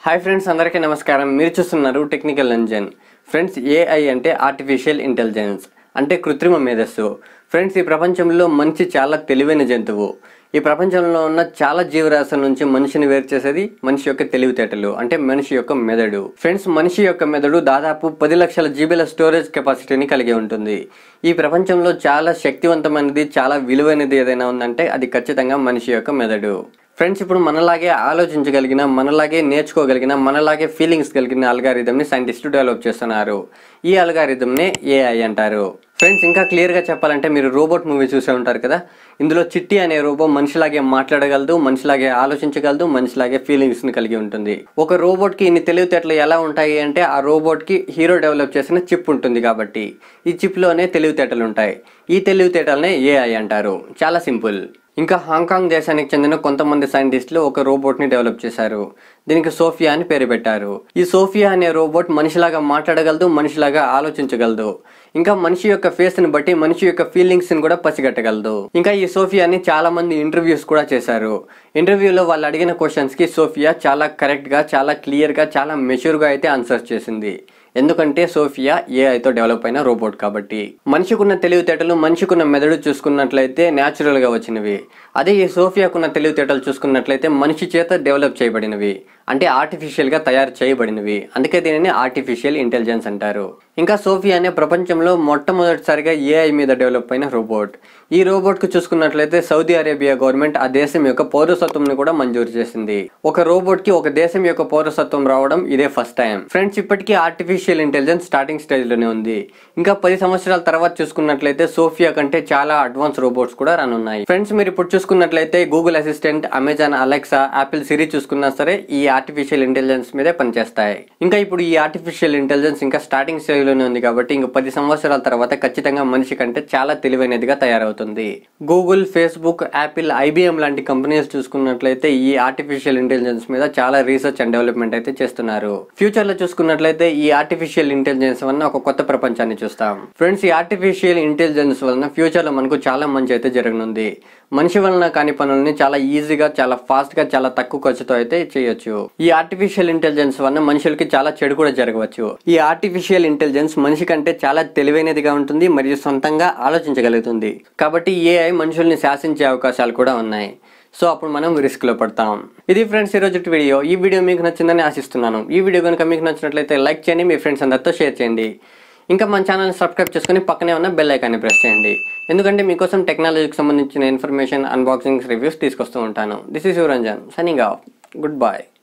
hi friends అందరికీ నమస్కారం మీరు చూస్తున్నారు టెక్నికల్ ఇంజన్ ఫ్రెండ్స్ ఏఐ అంటే ఆర్టిఫిషియల్ ఇంటెలిజెన్స్ అంటే కృత్రిమ మేధస్సు ఫ్రెండ్స్ ఈ ప్రపంచంలో మనిషి చాలా తెలివైన జంతువు ఈ ప్రపంచంలో ఉన్న చాలా జీవరాశుల నుంచి మనిషిని వేరు చేసేది మనిషి యొక్క తెలివితేటలు అంటే మనిషి యొక్క మెదడు ఫ్రెండ్స్ మనిషి యొక్క మెదడు దాదాపు పది లక్షల జీబీల స్టోరేజ్ కెపాసిటీని కలిగి ఉంటుంది ఈ ప్రపంచంలో చాలా శక్తివంతమైనది చాలా విలువైనది ఏదైనా ఉందంటే అది ఖచ్చితంగా మనిషి యొక్క మెదడు ఫ్రెండ్స్ ఇప్పుడు మనలాగే ఆలోచించగలిగిన మనలాగే నేర్చుకోగలిగిన మనలాగే ఫీలింగ్స్ కలిగిన అల్గారిథంని సైంటిస్టులు డెవలప్ చేస్తున్నారు ఈ అల్గారిథంనే ఏఐ అంటారు ఫ్రెండ్స్ ఇంకా క్లియర్గా చెప్పాలంటే మీరు రోబోట్ మూవీ చూసే ఉంటారు కదా ఇందులో చిట్టి అనే రోబో మనిషిలాగే మాట్లాడగలదు మనిషిలాగే ఆలోచించగలదు మనిషిలాగే ఫీలింగ్స్ని కలిగి ఉంటుంది ఒక రోబోట్కి ఇన్ని తెలివితేటలు ఎలా ఉంటాయి అంటే ఆ రోబోట్కి హీరో డెవలప్ చేసిన చిప్ ఉంటుంది కాబట్టి ఈ చిప్లోనే తెలివితేటలు ఉంటాయి ఈ తెలివితేటలనే ఏఐ అంటారు చాలా సింపుల్ ఇంకా హాంకాంగ్ దేశానికి చెందిన కొంతమంది సైంటిస్టులు ఒక రోబోట్ని డెవలప్ చేశారు దీనికి సోఫియా అని పేరు పెట్టారు ఈ సోఫియా అనే రోబోట్ మనిషిలాగా మాట్లాడగలదు మనిషిలాగా ఆలోచించగలదు ఇంకా మనిషి యొక్క ఫేస్ ని బట్టి మనిషి యొక్క ఫీలింగ్స్ ని కూడా పసిగట్టగలదు ఇంకా ఈ సోఫియాని చాలా మంది ఇంటర్వ్యూస్ కూడా చేశారు ఇంటర్వ్యూలో వాళ్ళు అడిగిన క్వశ్చన్స్ కి సోఫియా చాలా కరెక్ట్ గా చాలా క్లియర్ గా చాలా మెచ్యూర్ గా అయితే ఆన్సర్ చేసింది ఎందుకంటే సోఫియా ఏఐతో డెవలప్ అయిన రోబోట్ కాబట్టి మనిషికున్న తెలివితేటలు మనిషికున్న మెదడు చూసుకున్నట్లయితే న్యాచురల్ గా వచ్చినవి అదే ఈ సోఫియాకున్న తెలివితేటలు చూసుకున్నట్లయితే మనిషి చేత డెవలప్ చేయబడినవి అంటే ఆర్టిఫిషియల్ గా తయారు చేయబడినవి అందుకే దీనిని ఆర్టిఫిషియల్ ఇంటెలిజెన్స్ అంటారు ఇంకా సోఫియా అనే ప్రపంచంలో మొట్టమొదటిసారిగా ఏఐ మీద డెవలప్ అయిన రోబోట్ ఈ రోబోట్ కు చూసుకున్నట్లయితే సౌదీ అరేబియా గవర్నమెంట్ ఆ దేశం యొక్క పౌరసత్వం కూడా మంజూరు చేసింది ఒక రోబోట్ కి ఒక దేశం యొక్క పౌరసత్వం రావడం ఇదే ఫస్ట్ టైం ఫ్రెండ్స్ ఇప్పటికీ ఆర్టిఫిషియల్ ఇంటెలిజెన్స్ స్టార్టింగ్ స్టేజ్ లోనే ఉంది ఇంకా పది సంవత్సరాల తర్వాత చూసుకున్నట్లయితే సోఫియా కంటే చాలా అడ్వాన్స్ రోబోట్స్ కూడా రానున్నాయి ఫ్రెండ్స్ మీరు ఇప్పుడు చూసుకున్నట్లయితే Google assistant Amazon Alexa Apple Siri చూసుకున్నా సరే ఈ ఆర్టిఫిషియల్ ఇంటెలిజెన్స్ మీదే పనిచేస్తాయి ఇంకా ఇప్పుడు ఈ ఆర్టిఫిషియల్ ఇంటెలిజెన్స్ ఇంకా స్టార్టింగ్ స్టేజ్ లోనే ఉంది కాబట్టి ఇంకా పది సంవత్సరాల తర్వాత ఖచ్చితంగా మనిషి కంటే చాలా తెలివైనదిగా తయారవుతుంది గూగుల్ ఫేస్బుక్ యాపిల్ ఐబిఎం లాంటి కంపెనీస్ చూసుకున్నట్లయితే ఈ ఆర్టిఫిషియల్ ఇంటెలిజెన్స్ మీద చాలా రీసెర్చ్ అండ్ డెవలప్మెంట్ అయితే చేస్తున్నారు ఫ్యూచర్ లో చూసుకున్నట్లయితే ఈ ఆర్టిఫిషియల్ ఇంటెలిజెన్స్ వలన ఒక కొత్త ప్రపంచాన్ని చూస్తాం ఫ్రెండ్స్ ఈ ఆర్టిఫిషియల్ ఇంటెలిజెన్స్ వలన ఫ్యూచర్ లో మనకు చాలా మంచి అయితే జరగనుంది మనిషి వలన కాని పనుల్ని చాలా ఈజీగా చాలా ఫాస్ట్ గా చాలా తక్కువ ఖర్చుతో అయితే చేయొచ్చు ఈ ఆర్టిఫిషియల్ ఇంటెలిజెన్స్ వలన మనుషులకి చాలా చెడు కూడా జరగవచ్చు ఈ ఆర్టిఫిషియల్ ఇంటెలిజెన్స్ మనిషి కంటే చాలా తెలివైనదిగా ఉంటుంది మరియు సొంతంగా ఆలోచించగలుగుతుంది కాబట్టి ఏఐ మనుషుల్ని శాసించే అవకాశాలు కూడా ఉన్నాయి సో అప్పుడు మనం రిస్క్ లో పడతాం ఇది ఫ్రెండ్స్ ఈ రోజు వీడియో ఈ వీడియో మీకు నచ్చిందని ఆశిస్తున్నాను ఈ వీడియో కనుక మీకు నచ్చినట్లయితే లైక్ చేయండి మీ ఫ్రెండ్స్ అందరితో షేర్ చేయండి ఇంకా మన ఛానల్ని సబ్స్క్రైబ్ చేసుకుని పక్కనే ఉన్న బెల్ ఐకాన్ని ప్రెస్ చేయండి ఎందుకంటే మీకోసం టెక్నాలజీకి సంబంధించిన ఇన్ఫర్మేషన్ అన్బాక్సింగ్స్ రివ్యూస్ తీసుకొస్తూ ఉంటాను this is Yuvaranjan signing off good bye